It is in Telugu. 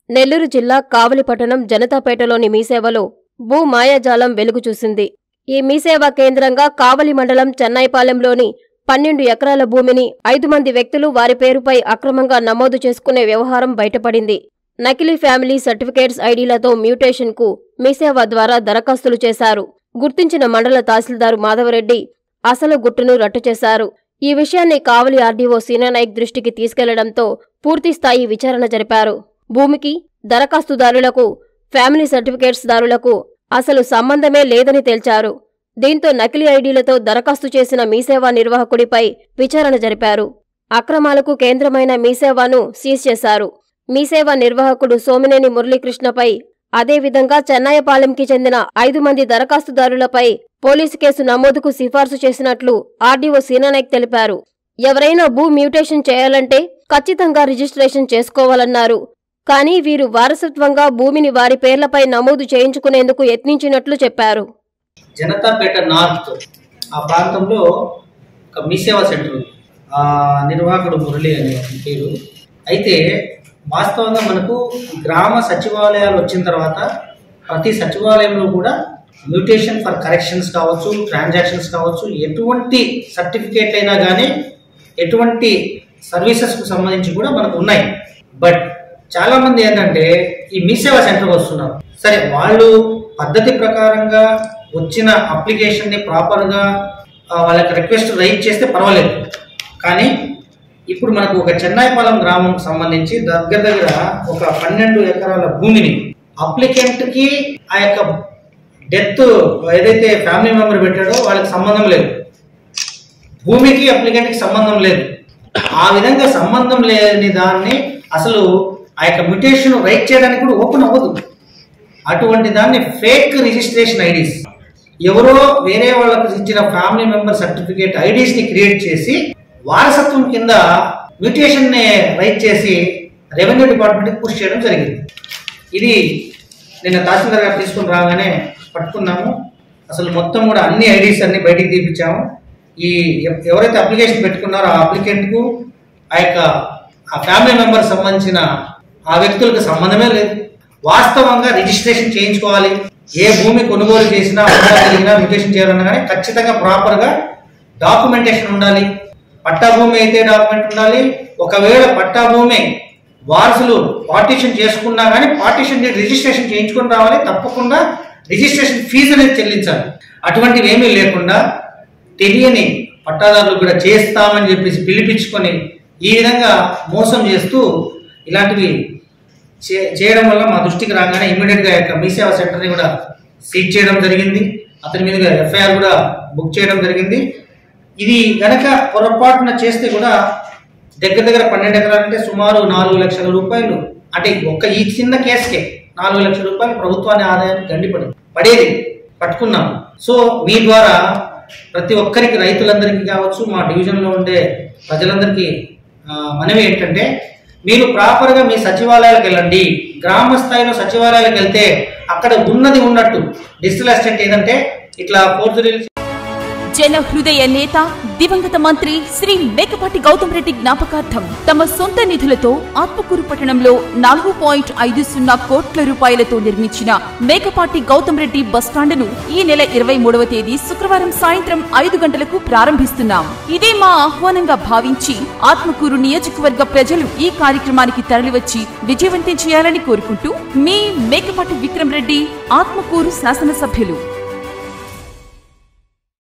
నెల్లూరు జిల్లా కావలిపట్టణం జనతాపేటలోని మీసేవలో భూ మాయాజాలం వెలుగు చూసింది ఈ మీసేవ కేంద్రంగా కావలి మండలం చెన్నైపాలెంలోని పన్నెండు ఎకరాల భూమిని ఐదు మంది వ్యక్తులు వారి పేరుపై అక్రమంగా నమోదు చేసుకునే వ్యవహారం బయటపడింది నకిలీ ఫ్యామిలీ సర్టిఫికేట్స్ ఐడీలతో మ్యూటేషన్కు మీసేవ ద్వారా దరఖాస్తులు చేశారు గుర్తించిన మండల తహసీల్దారు మాధవరెడ్డి అసలు గుట్టును రట్టు చేశారు ఈ విషయాన్ని కావలి ఆర్డీఓ సీనానాయక్ దృష్టికి తీసుకెళ్లడంతో పూర్తిస్థాయి విచారణ జరిపారు భూమికి దరఖాస్తుదారులకు ఫ్యామిలీ సర్టిఫికేట్స్ దారులకు అసలు సంబంధమే లేదని తేల్చారు దీంతో నకిలీ ఐడీలతో దరఖాస్తు చేసిన మీసేవా నిర్వాహకుడిపై విచారణ జరిపారు అక్రమాలకు కేంద్రమైన మీసేవాను సీజ్ చేశారు మీసేవా నిర్వాహకుడు సోమినేని మురళీకృష్ణపై అదేవిధంగా చెన్నాయపాలెంకి చెందిన ఐదు మంది దరఖాస్తుదారులపై పోలీసు కేసు నమోదుకు సిఫార్సు చేసినట్లు ఆర్డీఓ సీనానాయక్ తెలిపారు ఎవరైనా భూ మ్యూటేషన్ చేయాలంటే ఖచ్చితంగా రిజిస్ట్రేషన్ చేసుకోవాలన్నారు కానీ వీరు వారసత్వంగా భూమిని వారి పేర్లపై నమోదు చేయించుకునేందుకు యత్నించినట్లు చెప్పారు జనతాపేట నార్త్ ఆ ప్రాంతంలో ఒక మీ సేవా సెంటర్ ఉంది ఆ నిర్వాహకుడు మురళి అనే అతని పేరు అయితే వాస్తవంగా మనకు గ్రామ సచివాలయాలు వచ్చిన తర్వాత ప్రతి సచివాలయంలో కూడా మ్యూటేషన్ ఫర్ కరెక్షన్స్ కావచ్చు ట్రాన్సాక్షన్స్ కావచ్చు ఎటువంటి సర్టిఫికేట్ అయినా కానీ ఎటువంటి సర్వీసెస్కు సంబంధించి కూడా మనకు ఉన్నాయి బట్ చాలా మంది ఏంటంటే ఈ మీ సేవా సెంటర్కి వస్తున్నారు సరే వాళ్ళు పద్ధతి ప్రకారంగా వచ్చిన అప్లికేషన్ని ప్రాపర్గా వాళ్ళకి రిక్వెస్ట్ రైట్ చేస్తే పర్వాలేదు కానీ ఇప్పుడు మనకు ఒక చెన్నాయిపాలెం గ్రామం సంబంధించి దగ్గర దగ్గర ఒక పన్నెండు ఎకరాల భూమిని అప్లికెంట్కి ఆ యొక్క డెత్ ఏదైతే ఫ్యామిలీ మెంబర్ పెట్టాడో వాళ్ళకి సంబంధం లేదు భూమికి అప్లికెంట్కి సంబంధం లేదు ఆ విధంగా సంబంధం లేని దాన్ని అసలు ఆ యొక్క మ్యుటేషన్ రైట్ చేయడానికి కూడా ఓపెన్ అవ్వదు అటువంటి దాన్ని ఫేక్ రిజిస్ట్రేషన్ ఐడీస్ ఎవరో వేరే వాళ్ళకి ఇచ్చిన ఫ్యామిలీ మెంబర్ సర్టిఫికేట్ ఐడీస్ ని క్రియేట్ చేసి వారసత్వం కింద మ్యూటేషన్ ని రైట్ చేసి రెవెన్యూ డిపార్ట్మెంట్కి పుష్ చేయడం జరిగింది ఇది నిన్న తహసీల్దార్ గారు తీసుకుని రాగానే పట్టుకున్నాము అసలు మొత్తం కూడా అన్ని ఐడీస్ అన్ని బయటికి తీపించాము ఈ ఎవ- ఎవరైతే అప్లికేషన్ పెట్టుకున్నారో ఆ అప్లికెంట్కు ఆ యొక్క ఆ ఫ్యామిలీ మెంబర్ సంబంధించిన ఆ వ్యక్తులకు సంబంధమే లేదు వాస్తవంగా రిజిస్ట్రేషన్ చేయించుకోవాలి ఏ భూమి కొనుగోలు చేసినా కలిగినా మ్యూటేషన్ చేయాలన్నా కానీ ఖచ్చితంగా ప్రాపర్గా డాక్యుమెంటేషన్ ఉండాలి పట్టా భూమి అయితే డాక్యుమెంట్ ఉండాలి ఒకవేళ పట్టా భూమి వారసులు పార్టీషన్ చేసుకున్నా కానీ పార్టీషన్ రిజిస్ట్రేషన్ చేయించుకొని రావాలి తప్పకుండా రిజిస్ట్రేషన్ ఫీజు అనేది చెల్లించాలి అటువంటివి ఏమీ లేకుండా తెలియని పట్టాదారులు కూడా చేస్తామని చెప్పేసి పిలిపించుకొని ఈ విధంగా మోసం చేస్తూ ఇలాంటివి చే- చేయడం వల్ల మా దృష్టికి రాగానే ఇమీడియట్ గా యొక్క మీ సేవా సెంటర్ ని కూడా సీజ్ చేయడం జరిగింది అతని మీదుగా ఎఫ్ఐఆర్ కూడా బుక్ చేయడం జరిగింది ఇది గనక పొరపాటున చేస్తే కూడా దగ్గర దగ్గర పన్నెండు ఎకరాలు అంటే సుమారు నాలుగు లక్షల రూపాయలు అంటే ఒక్క ఈ చిన్న కేసుకే నాలుగు లక్షల రూపాయలు ప్రభుత్వాన్ని ఆదాయానికి గండిపడి పడేది పట్టుకున్నాం సో మీ ద్వారా ప్రతి ఒక్కరికి రైతులందరికీ కావచ్చు మా డివిజన్లో ఉండే ప్రజలందరికీ ఆ, మనవి ఏంటంటే మీరు ప్రాపర్గా మీ సచివాలయాలకు వెళ్ళండి గ్రామ స్థాయిలో సచివాలయాలకు వెళ్తే అక్కడ ఉన్నది ఉన్నట్టు డిజిటల్ అసిస్టెంట్ ఏంటంటే ఇట్లా ఫోర్జరీలు జన హృదయ నేత దివంగత మంత్రి శ్రీ మేకపాటి గౌతమ్ రెడ్డి జ్ఞాపకార్థం తమ సొంత నిధులతో ఆత్మకూరు పట్టణంలో నాలుగు పాయింట్ ఐదు సున్నా కోట్ల రూపాయలతో నిర్మించిన మేకపాటి గౌతమ్ రెడ్డి బస్టాండును ఈ నెల ఇరవై మూడవ తేదీ శుక్రవారం సాయంత్రం ఐదు గంటలకు ప్రారంభిస్తున్నాం ఇదే మా ఆహ్వానంగా భావించి ఆత్మకూరు నియోజకవర్గ ప్రజలు ఈ కార్యక్రమానికి తరలివచ్చి విజయవంతం చేయాలని కోరుకుంటూ మీ మేకపాటి విక్రమ్ రెడ్డి ఆత్మకూరు శాసనసభ్యులు